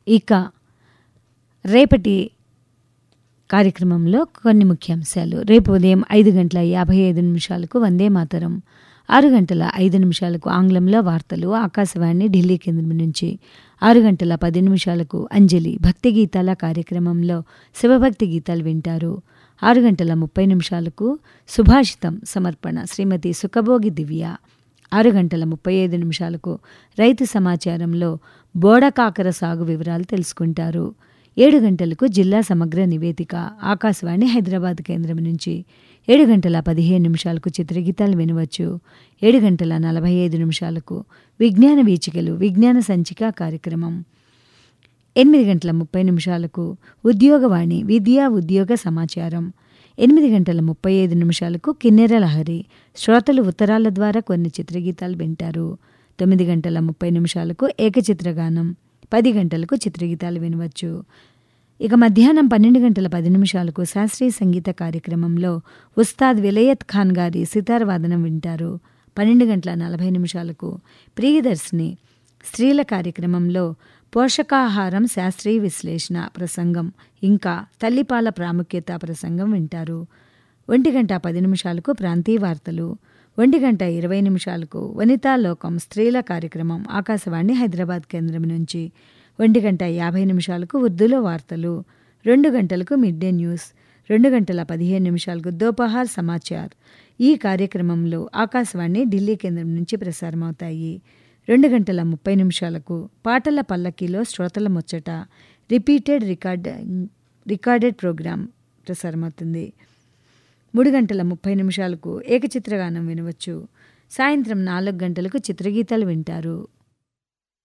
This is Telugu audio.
ఇక రేపటి కార్యక్రమంలో కొన్ని ముఖ్యాంశాలు రేపు ఉదయం ఐదు గంటల యాభై ఐదు నిమిషాలకు వందే మాతరం ఆరు గంటల ఐదు నిమిషాలకు ఆంగ్లంలో వార్తలు ఆకాశవాణి ఢిల్లీ కేంద్రం నుంచి ఆరు గంటల పది నిమిషాలకు అంజలి భక్తి గీతాల కార్యక్రమంలో శివభక్తి గీతాలు వింటారు ఆరు గంటల ముప్పై నిమిషాలకు సుభాషితం సమర్పణ శ్రీమతి సుఖభోగి దివ్య ఆరు గంటల ముప్పై ఐదు నిమిషాలకు రైతు సమాచారంలో బోడకాకర సాగు వివరాలు తెలుసుకుంటారు ఏడు గంటలకు జిల్లా సమగ్ర నివేదిక ఆకాశవాణి హైదరాబాద్ కేంద్రం నుంచి ఏడు గంటల పదిహేను నిమిషాలకు చిత్రగీతాలు వినవచ్చు ఏడు గంటల నలభై ఐదు నిమిషాలకు విజ్ఞాన వీచికలు విజ్ఞాన సంచిక కార్యక్రమం ఎనిమిది గంటల ముప్పై నిమిషాలకు ఉద్యోగవాణి విద్యా ఉద్యోగ సమాచారం ఎనిమిది గంటల ముప్పై ఐదు నిమిషాలకు కిన్నెర లహరి శ్రోతలు ఉత్తరాల ద్వారా కొన్ని చిత్రగీతాలు వింటారు తొమ్మిది గంటల ముప్పై నిమిషాలకు ఏకచిత్రగానం పది గంటలకు చిత్రగీతాలు వినవచ్చు ఇక మధ్యాహ్నం పన్నెండు గంటల పది నిమిషాలకు శాస్త్రీయ సంగీత కార్యక్రమంలో ఉస్తాద్ విలయత్ ఖాన్ గారి సితార్ వాదనం వింటారు పన్నెండు గంటల నలభై నిమిషాలకు ప్రియదర్శిని స్త్రీల కార్యక్రమంలో పోషకాహారం శాస్త్రీయ విశ్లేషణ ప్రసంగం ఇంకా తల్లిపాల ప్రాముఖ్యత ప్రసంగం వింటారు ఒంటి గంట పది నిమిషాలకు ప్రాంతీయ వార్తలు ఒంటి గంట ఇరవై నిమిషాలకు వనితా లోకం స్త్రీల కార్యక్రమం ఆకాశవాణి హైదరాబాద్ కేంద్రం నుంచి ఒంటి గంట యాభై నిమిషాలకు ఉర్దూలో వార్తలు రెండు గంటలకు మిడ్ డే న్యూస్ రెండు గంటల పదిహేను నిమిషాలకు దోపహార్ సమాచార్ ఈ కార్యక్రమంలో ఆకాశవాణి ఢిల్లీ కేంద్రం నుంచి ప్రసారమవుతాయి రెండు గంటల ముప్పై నిమిషాలకు పాటల పల్లకీలో శ్రోతల ముచ్చట రిపీటెడ్ రికార్డ్ రికార్డెడ్ ప్రోగ్రాం ప్రసారమవుతుంది మూడు గంటల ముప్పై నిమిషాలకు ఏకచిత్రగానం వినవచ్చు సాయంత్రం నాలుగు గంటలకు చిత్రగీతాలు వింటారు